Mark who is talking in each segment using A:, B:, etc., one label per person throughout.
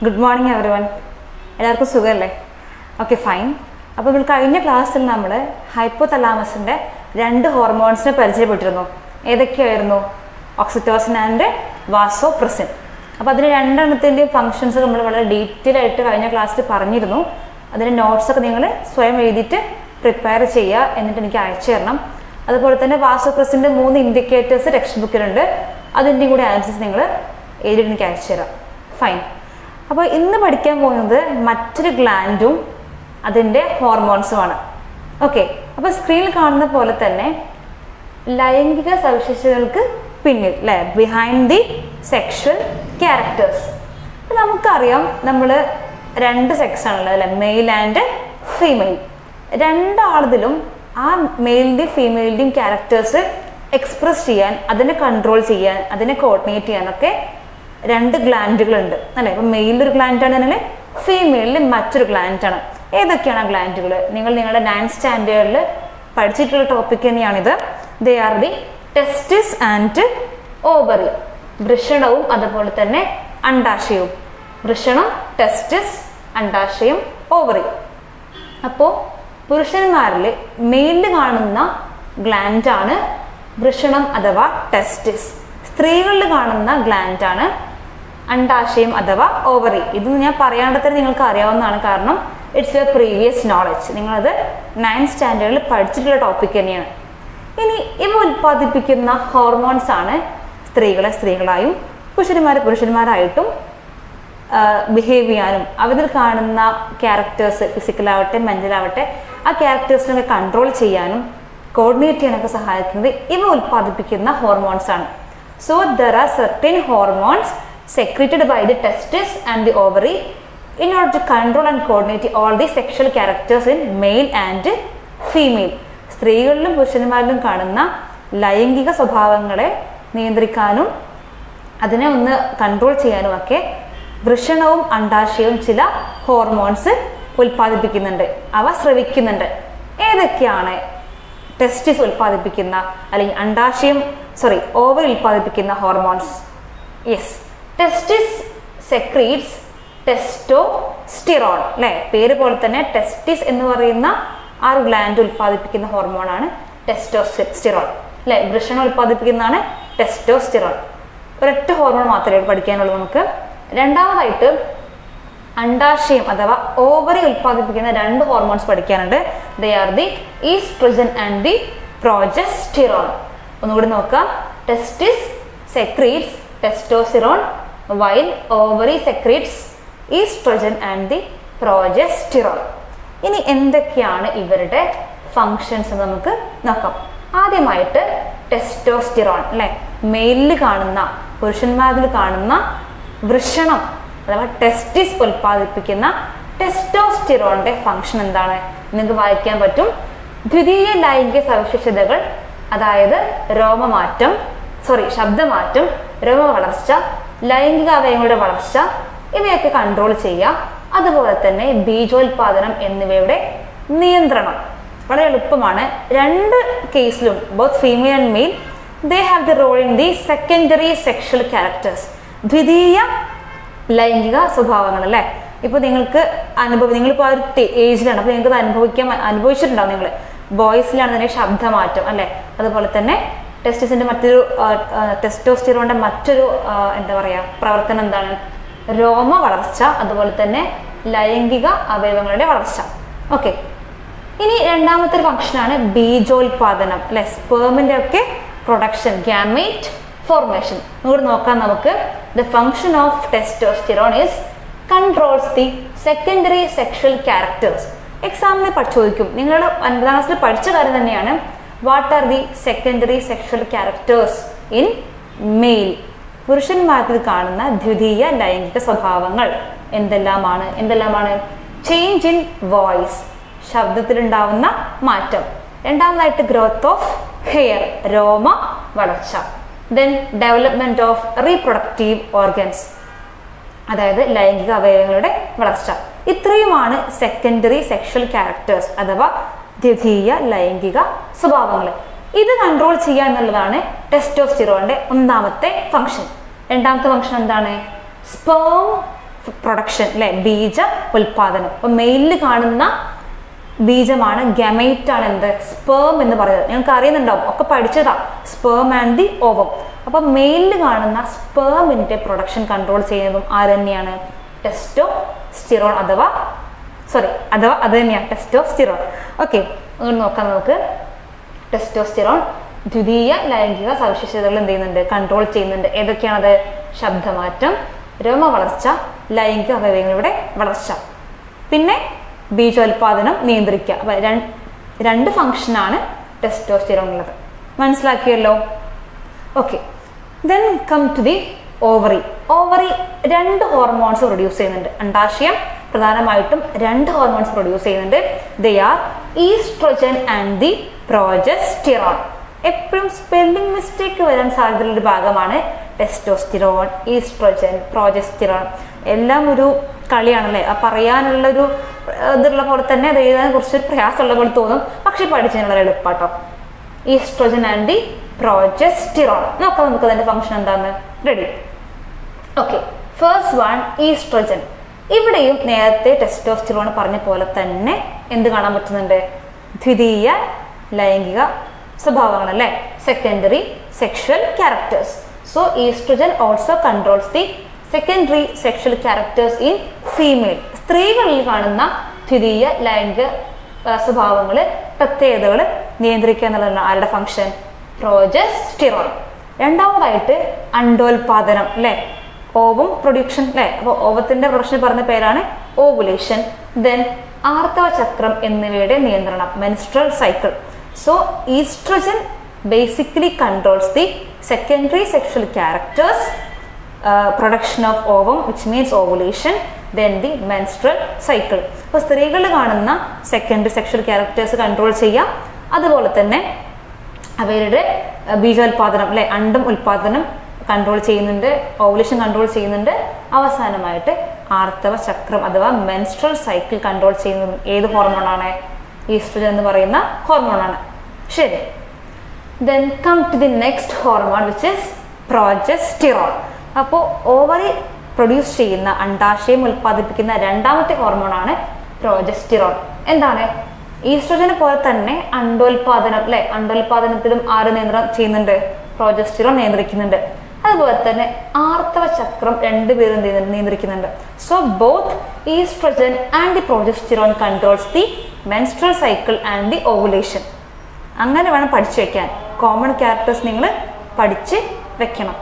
A: good morning every one എല്ലാവർക്കും സുഖമല്ലേ okay fine അപ്പോൾ നമ്മൾ കഴിഞ്ഞ ക്ലാസ്സിൽ നമ്മൾ ഹൈപ്പോ തലാമസിൻ്റെ രണ്ട് ഹോർമോൺസിനെ പരിചയപ്പെട്ടിരുന്നു ഏതൊക്കെയായിരുന്നു ഓക്സിറ്റോസിൻ ആൻഡ് വാസോ പ്രസിൻ അപ്പോൾ അതിന് രണ്ടെണ്ണത്തിൻ്റെയും ഫങ്ഷൻസ് നമ്മൾ വളരെ ഡീറ്റെയിൽ ആയിട്ട് കഴിഞ്ഞ ക്ലാസ്സിൽ പറഞ്ഞിരുന്നു അതിൻ്റെ നോട്ട്സൊക്കെ നിങ്ങൾ സ്വയം എഴുതിയിട്ട് പ്രിപ്പയർ ചെയ്യുക എന്നിട്ട് എനിക്ക് അയച്ചു തരണം അതുപോലെ തന്നെ വാസോപ്രസിൻ്റെ മൂന്ന് ഇൻഡിക്കേറ്റേഴ്സ് ടെക്സ്റ്റ് ബുക്കിലുണ്ട് അതിൻ്റെയും കൂടി ആൻസേഴ്സ് നിങ്ങൾ എഴുതിയിട്ട് എനിക്ക് അയച്ചു തരാം ഫൈൻ അപ്പോൾ ഇന്ന് പഠിക്കാൻ പോകുന്നത് മറ്റൊരു ഗ്ലാൻഡും അതിൻ്റെ ഹോർമോൺസുമാണ് ഓക്കെ അപ്പോൾ സ്ക്രീനിൽ കാണുന്ന പോലെ തന്നെ ലൈംഗിക സവിശേഷതകൾക്ക് പിന്നിൽ അല്ലേ ബിഹൈൻഡ് ദി സെക്ഷൽ ക്യാരക്ടേഴ്സ് നമുക്കറിയാം നമ്മൾ രണ്ട് സെക്സ് ആണുള്ളത് അല്ലേ മെയിൽ ആൻഡ് ഫീമെയിൽ രണ്ടാളതിലും ആ മെയിലിൻ്റെയും ഫീമെയിലിൻ്റെയും ക്യാരക്ടേഴ്സ് എക്സ്പ്രസ് ചെയ്യാൻ അതിനെ കൺട്രോൾ ചെയ്യാൻ അതിനെ കോർഡിനേറ്റ് ചെയ്യാനൊക്കെ രണ്ട് ഗ്ലാൻഡുകളുണ്ട് അല്ലേ ഇപ്പം മെയിലിൽ ഒരു ഗ്ലാൻഡ് ആണെങ്കിൽ ഫീമെയിലിൽ മറ്റൊരു ഗ്ലാൻഡ് ആണ് ഏതൊക്കെയാണ് ആ ഗ്ലാൻഡുകൾ നിങ്ങൾ നിങ്ങളുടെ നയൻ സ്റ്റാൻഡേർഡിൽ പഠിച്ചിട്ടുള്ള ടോപ്പിക് തന്നെയാണിത് they are the testis and ovary വൃഷണവും അതുപോലെ തന്നെ അണ്ടാശയവും വൃഷണം ടെസ്റ്റിസ് അണ്ടാശയം ഓവറി അപ്പോൾ പുരുഷന്മാരിൽ മെയിലിൽ കാണുന്ന ഗ്ലാൻഡാണ് വൃഷണം അഥവാ ടെസ്റ്റിസ് സ്ത്രീകളിൽ കാണുന്ന ഗ്ലാൻഡാണ് അണ്ടാശയം അഥവാ ഓവറി ഇത് ഞാൻ പറയാണ്ട് തന്നെ നിങ്ങൾക്ക് അറിയാവുന്നതാണ് കാരണം ഇറ്റ്സ് യുവർ പ്രീവിയസ് നോളജ് നിങ്ങളത് നയൻത് സ്റ്റാൻഡേർഡിൽ പഠിച്ചിട്ടുള്ള ടോപ്പിക് തന്നെയാണ് ഇനി ഇവ ഉൽപ്പാദിപ്പിക്കുന്ന ഹോർമോൺസ് ആണ് സ്ത്രീകളെ സ്ത്രീകളായും പുരുഷന്മാരെ പുരുഷന്മാരായിട്ടും ബിഹേവ് ചെയ്യാനും അവരിൽ കാണുന്ന ക്യാരക്ടേഴ്സ് ഫിസിക്കലാവട്ടെ മെൻ്റലാവട്ടെ ആ ക്യാരക്ടേഴ്സിനൊക്കെ കൺട്രോൾ ചെയ്യാനും കോർഡിനേറ്റ് ചെയ്യാനൊക്കെ സഹായിക്കുന്നത് ഇവ ഉൽപ്പാദിപ്പിക്കുന്ന ഹോർമോൺസ് ആണ് so there are certain hormones secreted by the testis and the ovary in order to control and coordinate all the sexual characters in male and female സ്ത്രീകളിലും പുരുഷന്മാരിലും കാണുന്ന ലൈംഗിക സ്വഭാവങ്ങളെ നിയന്ത്രിക്കാനും അതിനെ ഒന്ന് കൺട്രോൾ ചെയ്യാനും ഒക്കെ വൃഷണവും അണ്ടാശയവും ചില ഹോർമോൺസ് ഉൽപ്പാദിപ്പിക്കുന്നുണ്ട് അവ സ്രവിക്കുന്നുണ്ട് ഏതൊക്കെയാണ് ടെസ്റ്റിസ് ഉൽപ്പാദിപ്പിക്കുന്ന അല്ലെങ്കിൽ അണ്ടാശയം സോറി ഓവർ ഉൽപ്പാദിപ്പിക്കുന്ന hormones yes testis secretes testosterone അല്ലേ പേര് പോലെ തന്നെ ടെസ്റ്റിസ് എന്ന് പറയുന്ന ആ ഒരു ഗ്ലാൻഡ് ഉൽപ്പാദിപ്പിക്കുന്ന ഹോർമോണാണ് ടെസ്റ്റോ സ്റ്റിറോൺ അല്ലേ വൃഷണം ഉൽപ്പാദിപ്പിക്കുന്നതാണ് ടെസ്റ്റോ സ്റ്റിറോൺ ഒരൊറ്റ ഹോർമോൺ മാത്രമേ പഠിക്കാനുള്ളൂ നമുക്ക് രണ്ടാമതായിട്ട് അണ്ടാശയം അഥവാ ഓവറി ഉൽപ്പാദിപ്പിക്കുന്ന രണ്ട് ഹോർമോൺസ് പഠിക്കാനുണ്ട് they are the estrogen and the progesterone ഒന്നുകൂടി നോക്കാം testis secretes testosterone while ovary secretes estrogen and the progesterone ഇനി എന്തൊക്കെയാണ് ഇവരുടെ ഫങ്ഷൻസ് എന്ന് നമുക്ക് നോക്കാം ആദ്യമായിട്ട് ടെസ്റ്റോസ്റ്റിറോൺ അല്ലെ മെയിലിൽ കാണുന്ന പുരുഷന്മാരിൽ കാണുന്ന വൃഷണം അഥവാ ടെസ്റ്റിസ് ഉൽപ്പാദിപ്പിക്കുന്ന ടെസ്റ്റോസ്റ്റിറോണിന്റെ ഫങ്ഷൻ എന്താണ് നിങ്ങൾക്ക് വായിക്കാൻ പറ്റും ദ്വിതീയ ലൈംഗിക സവിശേഷതകൾ അതായത് രോമമാറ്റം സോറി ശബ്ദമാറ്റം രോമ വളർച്ച ലൈംഗിക അവയവങ്ങളുടെ വളർച്ച ഇവയൊക്കെ കൺട്രോൾ ചെയ്യുക അതുപോലെ തന്നെ ബീജോത്പാദനം എന്നിവയുടെ നിയന്ത്രണം വളരെ എളുപ്പമാണ് രണ്ട് കേസിലും both female and male they have the role in the secondary sexual characters ദ്വിതീയ ലൈംഗിക സ്വഭാവങ്ങൾ അല്ലേ ഇപ്പോൾ നിങ്ങൾക്ക് അനുഭവം നിങ്ങളിപ്പോൾ ആ ഒരു ഏജിലാണ് അപ്പോൾ നിങ്ങൾക്ക് അത് അനുഭവിക്കാൻ അനുഭവിച്ചിട്ടുണ്ടാവും നിങ്ങൾ ബോയ്സിലാണെന്നുണ്ടെങ്കിൽ ശബ്ദമാറ്റം അല്ലേ അതുപോലെ തന്നെ ടെസ്റ്റിസിൻ്റെ മറ്റൊരു ടെസ്റ്റോസ്റ്റിറോണിൻ്റെ മറ്റൊരു എന്താ പറയുക പ്രവർത്തനം എന്താണ് രോമ വളർച്ച അതുപോലെ തന്നെ ലൈംഗിക അവയവങ്ങളുടെ വളർച്ച ഓക്കെ ഇനി രണ്ടാമത്തെ ഒരു ഫംഗ്ഷനാണ് ബീജോത്പാദനം അല്ലെ സ്പേമിൻ്റെ ഒക്കെ പ്രൊഡക്ഷൻ ഗ്യാമേറ്റ് ഫോർമേഷൻ ഇവിടെ നോക്കാം നമുക്ക് the function of testosterone is controls the secondary sexual characters എക്സാമിന് ചോദിക്കും നിങ്ങൾ ഒൻപതാം ക്ലാസ്സിൽ പഠിച്ച കാര്യം തന്നെയാണ് what are the secondary sexual characters in male പുരുഷന്മാരിൽ കാണുന്ന ദ്വിതീയ ലൈംഗിക സ്വഭാവങ്ങൾ എന്തെല്ലാമാണ് എന്തെല്ലാമാണ് ചേഞ്ച് ഇൻ വോയിസ് ശബ്ദത്തിലുണ്ടാവുന്ന മാറ്റം രണ്ടാമതായിട്ട് ഗ്രോത്ത് ഓഫ് ഹെയർ രോമ വളർച്ച then development of reproductive organs അതായത് ലൈംഗിക അവയവങ്ങളുടെ വളർച്ച ഇത്രയുമാണ് സെക്കൻഡറി സെക്ഷൽ ക്യാരക്ടേഴ്സ് അഥവാ ദ്വിതീയ ലൈംഗിക സ്വഭാവങ്ങൾ ഇത് കൺട്രോൾ ചെയ്യുക എന്നുള്ളതാണ് ടെസ്റ്റോസ്റ്റിറോണിന്റെ ഒന്നാമത്തെ ഫംഗ്ഷൻ രണ്ടാമത്തെ ഫംഗ്ഷൻ എന്താണ് സ്പേം പ്രൊഡക്ഷൻ അല്ലെ ബീജ ഉൽപാദനം അപ്പൊ മെയിലിൽ കാണുന്ന ബീജമാണ് ഗമൈറ്റ് ആണ് എന്ത് സ്പേം എന്ന് പറയുന്നത് നിങ്ങൾക്ക് അറിയുന്നുണ്ടാവും ഒക്കെ പഠിച്ചതാ സ്പേം ആൻഡ് ദി ഓവം അപ്പൊ മെയിലിൽ കാണുന്ന സ്പേമിന്റെ പ്രൊഡക്ഷൻ കൺട്രോൾ ചെയ്യുന്നതും ആര് തന്നെയാണ് ടെസ്റ്റോ സ്റ്റിറോൺ അഥവാ സോറി അഥവാ അത് തന്നെയാണ് ടെസ്റ്റോ സ്റ്റിറോൺ ഓക്കെ അങ്ങനെ നോക്കാം നമുക്ക് ടെസ്റ്റോസ്റ്റിറോൺ ദ്വിതീയ ലൈംഗിക സവിശേഷതകൾ എന്ത് ചെയ്യുന്നുണ്ട് കൺട്രോൾ ചെയ്യുന്നുണ്ട് ഏതൊക്കെയാണത് ശബ്ദമാറ്റം രോമ വളർച്ച ലൈംഗിക അവയവങ്ങളുടെ വളർച്ച പിന്നെ ബീജോൽപാദനം നിയന്ത്രിക്കുക അപ്പൊ രണ്ട് രണ്ട് ഫംഗ്ഷനാണ് ടെസ്റ്റോസ്റ്റിറോൺ ഉള്ളത് മനസ്സിലാക്കിയല്ലോ okay then come to the ovary ovary രണ്ട് ഹോർമോൺസ് പ്രൊഡ്യൂസ് ചെയ്യുന്നുണ്ട് അണ്ടാശയം പ്രധാനമായിട്ടും രണ്ട് ഹോർമോൺസ് പ്രൊഡ്യൂസ് ചെയ്യുന്നുണ്ട് they are estrogen and the progesterone എപ്പോഴും സ്പെല്ലിംഗ് മിസ്റ്റേക്ക് വരാൻ സാധ്യതയുള്ള ഒരു ഭാഗമാണ് ടെസ്റ്റോസ്റ്റിറോൺ ഈസ്ട്രോജൻ പ്രോജസ്റ്റിറോൺ എല്ലാം ഒരു കളിയാണല്ലേ ആ പറയാനുള്ളൊരു ഇതുള്ള പോലെ തന്നെ അത് എഴുതാൻ കുറച്ചൊരു പ്രയാസമുള്ള പോലെ തോന്നും പക്ഷെ പഠിച്ചതിനുള്ള എളുപ്പാട്ടോ ഈസ്ട്രോജൻ ആൻഡ് ദി പ്രോജസ്റ്റിറോൺ നോക്കാം നമുക്ക് അതിന്റെ ഫംഗ്ഷൻ എന്താന്ന് ready okay first one estrogen ഇവിടെയും നേരത്തെ ടെസ്റ്റോസ്റ്റിറോൺ പറഞ്ഞ പോലെ തന്നെ എന്ത് കാണാൻ പറ്റുന്നുണ്ട് ദ്വിതീയ ലൈംഗിക സ്വഭാവങ്ങൾ അല്ലേ secondary sexual characters so estrogen also controls the secondary sexual characters in female സ്ത്രീകളിൽ കാണുന്ന ദ്വിതീയ ലൈംഗിക സ്വഭാവങ്ങൾ പ്രത്യേകതകൾ നിയന്ത്രിക്കുക എന്നുള്ളതാണ് ആരുടെ ഫംഗ്ഷൻ പ്രോജസ്റ്റിറോൺ രണ്ടാമതായിട്ട് അണ്ടോൽപാദനം അല്ലേ ഓവം പ്രൊഡ്യൂഷൻ അല്ലേ അപ്പോൾ ഓവത്തിന്റെ പ്രൊഡക്ഷൻ പറഞ്ഞ പേരാണ് ഓവുലേഷൻ ദെൻ ആർത്തവ ചക്രം എന്നിവയുടെ നിയന്ത്രണം menstrual cycle so estrogen basically controls the secondary sexual characters production of ovum which means ovulation then the menstrual cycle അപ്പോൾ സ്ത്രീകളിൽ കാണുന്ന സെക്കൻഡറി സെക്ഷൽ ക്യാരക്ടേഴ്സ് കൺട്രോൾ ചെയ്യാം അതുപോലെ തന്നെ അവരുടെ ബീജോൽപാദനം അല്ലെ അണ്ടം ഉൽപാദനം കൺട്രോൾ ചെയ്യുന്നുണ്ട് ഓവുലേഷൻ കൺട്രോൾ ചെയ്യുന്നുണ്ട് അവസാനമായിട്ട് ആർത്തവ ചക്രം അഥവാ മെൻസ്ട്രൽ സൈക്കിൾ കൺട്രോൾ ചെയ്യുന്നത് ഏത് ഹോർമോണാണ് ഈസ്ട്രജൻ എന്ന് പറയുന്ന ഹോർമോണാണ് ശരി then come to the next hormone which is progesterone അപ്പോൾ ഓവറി പ്രൊഡ്യൂസ് ചെയ്യുന്ന അണ്ടാശയം ഉൽപ്പാദിപ്പിക്കുന്ന രണ്ടാമത്തെ ഹോർമോണാണ് പ്രോജസ്റ്റിറോൺ എന്താണ് ഈസ്ട്രോജനെ പോലെ തന്നെ അണ്ടോൽപാദനം അല്ലെ അണ്ടോൽപാദനത്തിലും ആര് നിയന്ത്രണം ചെയ്യുന്നുണ്ട് പ്രോജസ്റ്റിറോൺ നിയന്ത്രിക്കുന്നുണ്ട് അതുപോലെ തന്നെ ആർത്തവ ചക്രം രണ്ടുപേരും എന്ത് ചെയ്യുന്നുണ്ട് നിയന്ത്രിക്കുന്നുണ്ട് so both estrogen and the progesterone controls the menstrual cycle and the ovulation അങ്ങനെ വേണം പഠിച്ചു വെക്കാൻ കോമൺ ക്യാരക്ടേഴ്സ് നിങ്ങൾ പഠിച്ച് വെക്കണം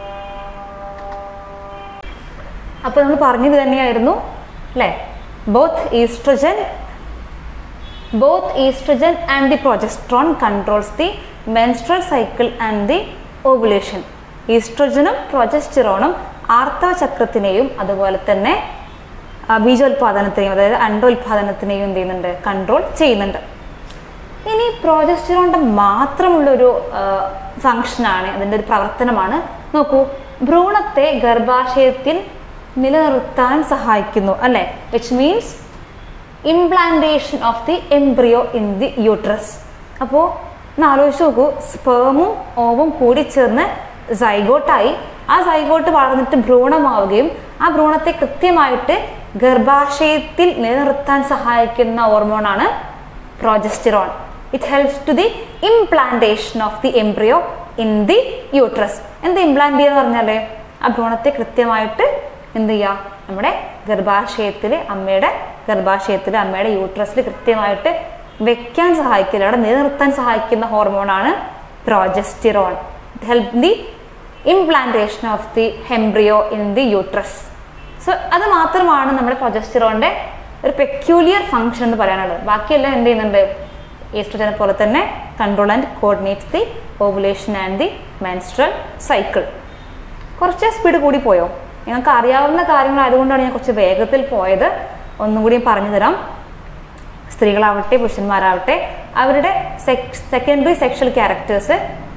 A: അപ്പോൾ നമ്മൾ പറഞ്ഞത് തന്നെയായിരുന്നു അല്ലേ both estrogen both estrogen and the progesterone controls the menstrual cycle and the ovulation ഈസ്ട്രജനും പ്രൊജസ്റ്റിറോണും ആർത്തവ ചക്രത്തിനെയും അതുപോലെ തന്നെ ആ, ബീജോത്പാദനത്തെയും അതായത് അണ്ടോത്പാദനത്തിനെയും എന്ത് ചെയ്യുന്നുണ്ട് കൺട്രോൾ ചെയ്യുന്നുണ്ട് ഇനി പ്രോജസ്റ്റിറോണിന്റെ മാത്രമുള്ളൊരു ഫങ്ഷനാണ് അതിൻ്റെ ഒരു പ്രവർത്തനമാണ് നോക്കൂ ഭ്രൂണത്തെ ഗർഭാശയത്തിൽ നിലനിർത്താൻ സഹായിക്കുന്നു അല്ലെ which means implantation of the embryo in the uterus അപ്പോൾ ഒന്ന് ആലോചിച്ച് നോക്കൂ സ്പേമും ഓവും കൂടി ചേർന്ന് സൈഗോട്ടായി ആ സൈഗോട്ട് വളർന്നിട്ട് ഭ്രൂണമാവുകയും ആ ഭ്രൂണത്തെ കൃത്യമായിട്ട് ഗർഭാശയത്തിൽ നിലനിർത്താൻ സഹായിക്കുന്ന ഹോർമോണാണ് progesterone it helps to the implantation of the embryo in the uterus എന്ത് ഇംപ്ലാന്റ് ചെയ്യുക എന്ന് പറഞ്ഞാൽ ആ ഭ്രൂണത്തെ കൃത്യമായിട്ട് എന്ത് ചെയ്യുക നമ്മുടെ ഗർഭാശയത്തിൽ അമ്മയുടെ ഗർഭാശയത്തിൽ അമ്മയുടെ യൂട്രസിൽ കൃത്യമായിട്ട് വെക്കാൻ സഹായിക്കില്ല അവിടെ നിലനിർത്താൻ സഹായിക്കുന്ന ഹോർമോണാണ് progesterone it help the implantation of the embryo in the uterus so അത് മാത്രമാണ് നമ്മുടെ പ്രൊജസ്റ്റിറോണിന്റെ ഒരു പെക്യൂലിയർ ഫംഗ്ഷൻ എന്ന് പറയാനുള്ളത് ബാക്കിയെല്ലാം എന്ത് ചെയ്യുന്നുണ്ട് ഈസ്ട്രജനെ പോലെ തന്നെ control and coordinates the ovulation and the menstrual cycle കുറച്ച് സ്പീഡ് കൂടി പോയോ നിങ്ങൾക്ക് അറിയാവുന്ന കാര്യങ്ങളായതുകൊണ്ടാണ് ഞാൻ കുറച്ച് വേഗത്തിൽ പോയത് ഒന്നും കൂടി പറഞ്ഞു തരാം സ്ത്രീകളാവട്ടെ പുരുഷന്മാരാവട്ടെ അവരുടെ സെക്കൻഡറി സെക്ഷൽ ക്യാരക്ടേഴ്സ്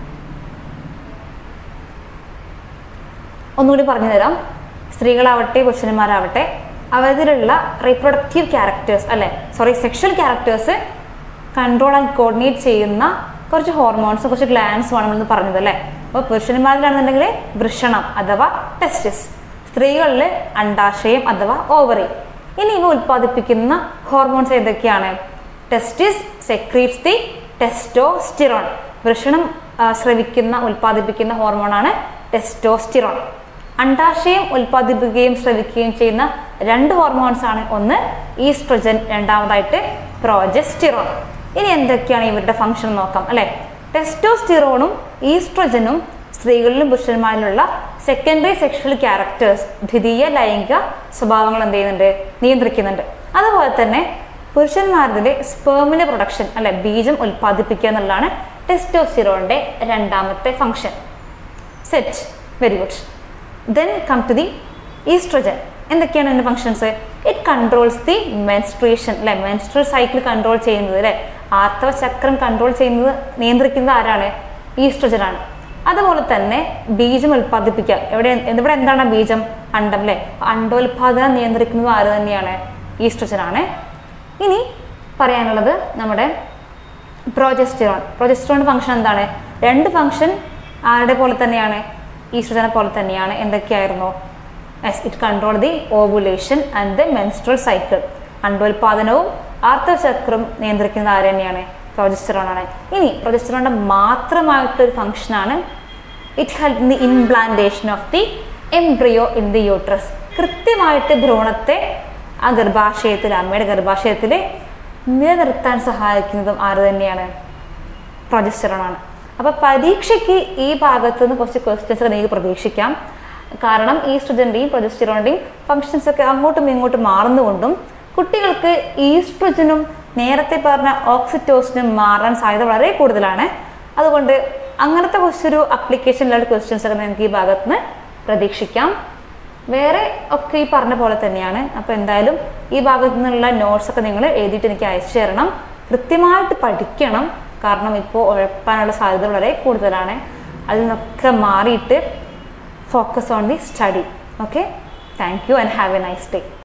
A: ഒന്നുകൂടി പറഞ്ഞു തരാം സ്ത്രീകളാവട്ടെ പുരുഷന്മാരാവട്ടെ അവരിലുള്ള റീപ്രൊഡക്റ്റീവ് ക്യാരക്ടേഴ്സ് അല്ലെ sorry sexual characters control and coordinate ചെയ്യുന്ന കുറച്ച് ഹോർമോൺസ് കുറച്ച് ഗ്ലാൻസും ആണ് നമ്മൾ പറഞ്ഞത് അല്ലേ അപ്പോൾ പുരുഷന്മാരിലാണെന്നുണ്ടെങ്കിൽ വൃഷണം അഥവാ ടെസ്റ്റിസ് സ്ത്രീകളിൽ അണ്ടാശയം അഥവാ ഓവറി ഇനി ഇവ ഉൽപ്പാദിപ്പിക്കുന്ന ഹോർമോൺസ് ഏതൊക്കെയാണ് ടെസ്റ്റിസ് സെക്രീറ്റ്സ് ദി ടെസ്റ്റോസ്റ്റിറോൺ വൃഷണം ആ, സ്രവിക്കുന്ന ഉൽപ്പാദിപ്പിക്കുന്ന ഹോർമോണാണ് ടെസ്റ്റോസ്റ്റിറോൺ അണ്ടാശയം ഉൽപ്പാദിപ്പിക്കുകയും സ്രവിക്കുകയും ചെയ്യുന്ന രണ്ട് ഹോർമോൺസ് ആണ് ഒന്ന് ഈസ്ട്രജൻ രണ്ടാമതായിട്ട് പ്രോജസ്റ്റിറോൺ ഇനി എന്തൊക്കെയാണ് ഇവരുടെ ഫംഗ്ഷൻ നോക്കാം അല്ലെ ടെസ്റ്റോസ്റ്റിറോണും ഈസ്ട്രജനും സ്ത്രീകളിലും പുരുഷന്മാരിലുള്ള സെക്കൻഡറി സെക്ഷൽ ക്യാരക്ടേഴ്സ് ദ്വിതീയ ലൈംഗിക സ്വഭാവങ്ങൾ എന്ത് ചെയ്യുന്നുണ്ട് നിയന്ത്രിക്കുന്നുണ്ട് അതുപോലെ തന്നെ പുരുഷന്മാരുടെ സ്പേമിന്റെ പ്രൊഡക്ഷൻ അല്ലെ ബീജം ഉൽപ്പാദിപ്പിക്കുക എന്നുള്ളതാണ് ടെസ്റ്റോസ്റ്റിറോണിന്റെ രണ്ടാമത്തെ function set very good then come to the estrogen എന്തൊക്കെയാണ് അതിൻ്റെ functions it controls the menstruation അല്ലെ മെൻസ്ട്രൽ സൈക്കിൾ കൺട്രോൾ ചെയ്യുന്നത് അല്ലെ ആർത്തവ ചക്രം കൺട്രോൾ ചെയ്യുന്നത് നിയന്ത്രിക്കുന്നത് ആരാണ് ഈസ്ട്രജൻ ആണ് അതുപോലെ തന്നെ ബീജം ഉൽപ്പാദിപ്പിക്കുക എവിടെ ഇവിടെ എന്താണ് ബീജം അണ്ടം അല്ലെ അണ്ടോൽപാദനം നിയന്ത്രിക്കുന്നത് ആര് തന്നെയാണ് ഈസ്ട്രജൻ ആണ് ഇനി പറയാനുള്ളത് നമ്മുടെ പ്രോജസ്റ്റിറോൺ പ്രോജസ്റ്റിറോൺ ഫംഗ്ഷൻ എന്താണ് രണ്ട് ഫംഗ്ഷൻ ആരുടെ പോലെ തന്നെയാണ് ഈസ്ട്രജനെ പോലെ തന്നെയാണ് എന്തൊക്കെയായിരുന്നു yes it control the ovulation and the menstrual cycle അണ്ടോൽപാദനവും ആർത്തവചക്രം നിയന്ത്രിക്കുന്നത് ആര് തന്നെയാണ് പ്രൊജസ്റ്ററോൺ ആണ് ഇനി പ്രൊജസ്റ്ററോണിന്റെ മാത്രമായിട്ടൊരു ഫംഗ്ഷനാണ് it help in the implantation of the embryo in the uterus കൃത്യമായിട്ട് ഭ്രൂണത്തെ ആ ഗർഭാശയത്തിൽ അമ്മയുടെ ഗർഭാശയത്തിൽ നിലനിർത്താൻ സഹായിക്കുന്നതും ആര് തന്നെയാണ് പ്രൊജസ്റ്ററോൺ ആണ് അപ്പോൾ പരീക്ഷയ്ക്ക് ഈ ഭാഗത്ത് നിന്ന് കുറച്ച് ക്വസ്റ്റ്യൻസ് നിങ്ങൾക്ക് പ്രതീക്ഷിക്കാം കാരണം ഈസ്ട്രജൻ്റെയും പ്രൊജസ്റ്ററോണിൻ്റെയും ഫങ്ഷൻസ് ഒക്കെ അങ്ങോട്ടും ഇങ്ങോട്ടും മാറുന്നുകൊണ്ടും കുട്ടികൾക്ക് ഈസ്ട്രജനും നേരത്തെ പറഞ്ഞ ഓക്സിറ്റോസിനും മാറാൻ സാധ്യത വളരെ കൂടുതലാണ് അതുകൊണ്ട് അങ്ങനത്തെ കുറച്ചൊരു അപ്ലിക്കേഷനിലുള്ള ക്വസ്റ്റ്യൻസ് ഒക്കെ നിങ്ങൾക്ക് ഈ ഭാഗത്ത് നിന്ന് പ്രതീക്ഷിക്കാം വേറെ ഒക്കെ ഈ പറഞ്ഞ പോലെ തന്നെയാണ് അപ്പോൾ എന്തായാലും ഈ ഭാഗത്തു നിന്നുള്ള നോട്ട്സ് ഒക്കെ നിങ്ങൾ എഴുതിയിട്ട് എനിക്ക് അയച്ചു തരണം കൃത്യമായിട്ട് പഠിക്കണം കാരണം ഇപ്പോൾ ഉഴപ്പാനുള്ള സാധ്യത വളരെ കൂടുതലാണ് അതിൽ നിന്നൊക്കെ മാറിയിട്ട് focus on the study okay thank you and have a nice day